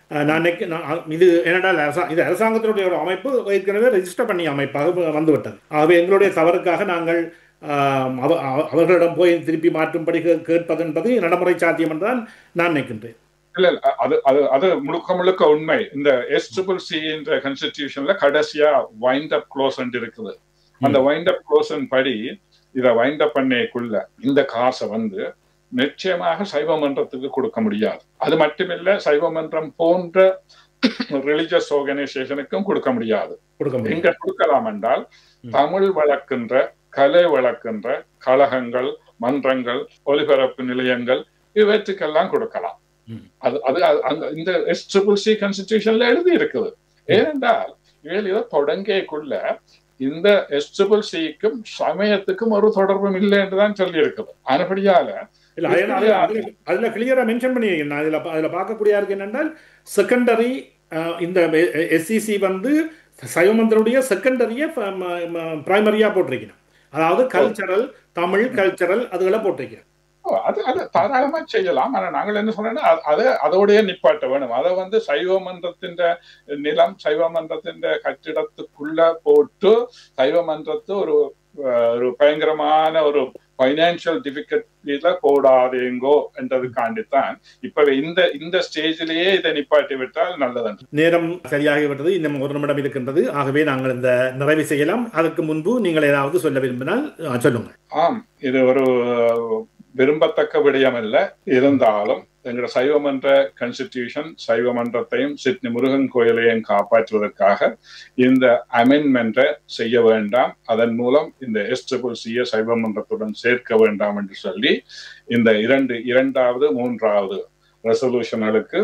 அஹ், நான் நினைக்க- நான் இது என்னடா அரசா இது அரசாங்கத்தினுடைய ஒரு அமைப்பு ஏற்கனவே ரெஜிஸ்டர் பண்ணிய அமைப்பாக வ- வந்துவிட்டது ஆகவே எங்களுடைய தவறுக்காக நாங்கள் ஆம், அவ- அவ- அவர்களிடம் போய் திருப்பி மாற்றும்படி கே- கேட்பது என்பது நடைமுறை சாத்தியம் என்றுதான் நான் நினைக்கின்றேன் இல்ல இல்ல, அது அது அது முழுக்க முழுக்க உண்மை இந்த எஸ் ட்ரிபிள் சி என்ற கான்ஸ்டிடியூஷன்ல கடைசியா வைண்ட் அப் க்ளோஸ் இருக்குது அந்த வைண்ட் அப் க்ளோஸ் படி இத வைண்ட் அப் பண்ணேக்குள்ள இந்த காசை வந்து நிச்சயமாக சைவ மன்றத்துக்கு கொடுக்க முடியாது அது மட்டுமில்ல சைவ மன்றம் போன்ற ரிலிஜியஸ் ஆர்கனைசேஷனுக்கும் கொடுக்க முடியாது கொடுக்க முடியும் எங்க கொடுக்கலாம் என்றால் தமிழ் வளர்க்கின்ற கலை வளர்க்கின்ற கழகங்கள் மன்றங்கள் ஒலிபரப்பு நிலையங்கள் இவற்றுக்கெல்லாம் கொடுக்கலாம் ம். அது அது அது- அந்த இந்த எஸ் ட்ரிபிள் சி கான்ஸ்டிடியூஷன்ல எழுதி இருக்குது ஏனென்றால் இவள் இதை தொடங்கியக்குள்ள இந்த எஸ் ட்ரிபிள் சிக்கும் சமயத்துக்கும் ஒரு தொடர்பும் இல்லை என்றுதான் சொல்லி இருக்குது அதுபடியால இல்ல அதுல- அதுல- அதுல- அதுல கிளியரா மென்ஷன் பண்ணியிருக்கேன் அதுல பா- அதுல பார்க்கக்கூடிய இருக்கு என்னென்றால் செகண்டரி இந்த எஸ்சிசி வந்து சைவமந்திரனுடைய செகண்டரிய பிரைமரியா போட்டிருக்கணும் அதாவது கல்ச்சரல் தமிழ் கல்ச்சரல் அதுகளை போட்டிருக்கிறேன் ஓ, அது அது தாராளமா செய்யலாம் ஆனா நாங்கள் என்ன சொன்னோம்னா அ- அதை அதோடைய நிப்பாட்ட வேணும் அதை வந்து சைவ மன்றத்தின் நிலம் சைவ மன்றத்தின் கட்டிடத்துக்குள்ள போட்டு சைவ மன்றத்து ஒரு அஹ், ஒரு பயங்கரமான ஒரு பைனான்சியல் டிஃபிகல்ட்டில போடாதேங்கோ என்றதுக்காண்டித்தான் இப்ப இந்த இந்த ஸ்டேஜிலேயே இதை நிப்பாட்டி விட்டால் நல்லது நேரம் சரியாகிவிட்டது இன்னும் ஒரு நிமிடம் இருக்கின்றது ஆகவே நாங்கள் இந்த நிறைவு செய்யலாம் அதற்கு முன்பு நீங்கள் ஏதாவது சொல்ல விரும்பினால் அஹ், சொல்லுங்க ஆம் இது ஒரு விரும்பத்தக்க விடயம் அல்ல இருந்தாலும் எங்களோட சைவமன்ற கான்ஸ்டிடியூஷன் சைவமன்றத்தையும் சிட்னி முருகன் கோயிலையும் காப்பாற்றுவதற்காக இந்த அமெண்ட்மெண்ட்டை செய்ய வேண்டாம் அதன் மூலம் இந்த எஸ் ட்ரிபிள் சியை சைவமன்றத்துடன் சேர்க்க வேண்டாம் என்று சொல்லி இந்த இரண்டு இரண்டாவது மூன்றாவது ரெசல்யூஷன்களுக்கு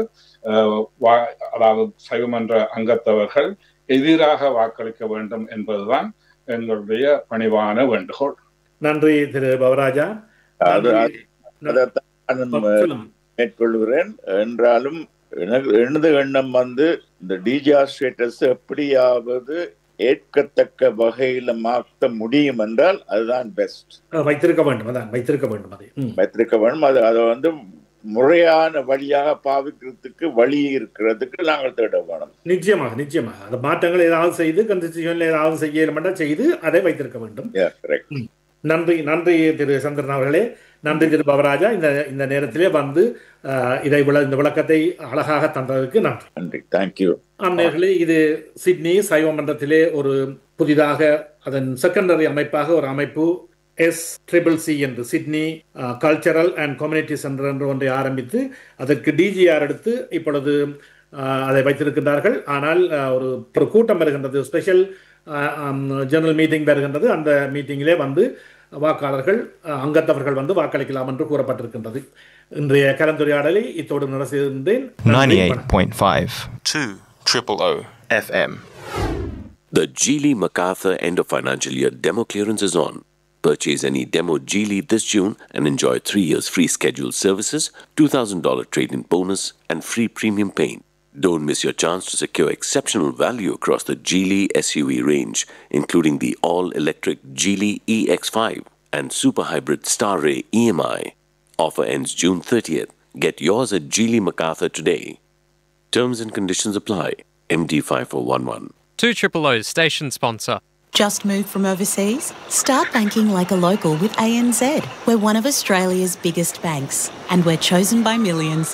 அதாவது சைவமன்ற அங்கத்தவர்கள் எதிராக வாக்களிக்க வேண்டும் என்பதுதான் எங்களுடைய பணிவான வேண்டுகோள் நன்றி திரு பவராஜா அது நன்றி. அதைத்தான் நான் சொல்லுங்க மேற்கொள்கிறேன் என்றாலும் எனக்கு எனது எண்ணம் வந்து இந்த டிஜிஆர் ஸ்டேட்டஸ் எப்படியாவது ஏற்கத்தக்க வகையில மாற்ற முடியும் என்றால் அதுதான் பெஸ்ட் அஹ், வைத்திருக்க வேண்டும் அதான் வைத்திருக்க வேண்டும் அதை ம். வைத்திருக்க வேண்டும் அது அதை வந்து முறையான வழியாக பாவிக்கிறதுக்கு வழி இருக்கிறதுக்கு நாங்கள் தேட வேணும் நிச்சயமாக நிச்சயமாக அந்த மாற்றங்கள் ஏதாவது செய்து கன்ஸ்டியூஷன்ல ஏதாவது செய்ய மட்டும் செய்து அதை வைத்திருக்க வேண்டும் Yeah, correct. நன்றி நன்றி திரு சந்திரன் அவர்களே நன்றி திரு பவராஜா இந்த இந்த நேரத்திலே வந்து அஹ், இதை விள- இந்த விளக்கத்தை அழகாக தந்ததற்கு நன்றி நன்றி தேங்க்யூ அந்நேர்களே இது சிட்னி சைவ மன்றத்திலே ஒரு புதிதாக அதன் செகண்டரி அமைப்பாக ஒரு அமைப்பு எஸ் ட்ரிபிள் சி என்று Sydney cultural and community centre என்று ஒன்றை ஆரம்பித்து அதற்கு டிஜிஆர் எடுத்து இப்பொழுது அஹ், அதை வைத்திருக்கின்றார்கள் ஆனால் அஹ், ஒரு ஒரு கூட்டம் வருகின்றது ஸ்பெஷல் ஜெனரல் மீட்டிங் வருகின்றது அந்த மீட்டிங்கிலே வந்து வாக்காளர்கள் அஹ், அங்கத்தவர்கள் வந்து வாக்களிக்கலாம் என்று கூறப்பட்டிருக்கின்றது இன்றைய கலந்துரையாடலை இத்தோடு நடத்துகின்றேன் நன்றி, வணக்கம். 98.5. 2 Triple O FM. The Geely MacArthur end of financial year demo clearance is on. Purchase any demo Geely this June and enjoy three years free scheduled services, $2,000 trade in bonus, and free premium paint. Don't miss your chance to secure exceptional value across the Geely SUV range, including the all electric Geely EX5 and super hybrid Star Ray EMI. Offer ends June 30th. Get yours at Geely MacArthur today. Terms and conditions apply. MD5411. 2 Triple O's station sponsor. Just moved from overseas? Start banking like a local with ANZ. We're one of Australia's biggest banks, and we're chosen by millions.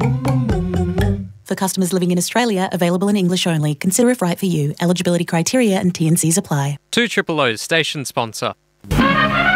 For customers living in Australia, available in English only. Consider if right for you. Eligibility criteria and T&Cs apply. 2 Triple O's station sponsor.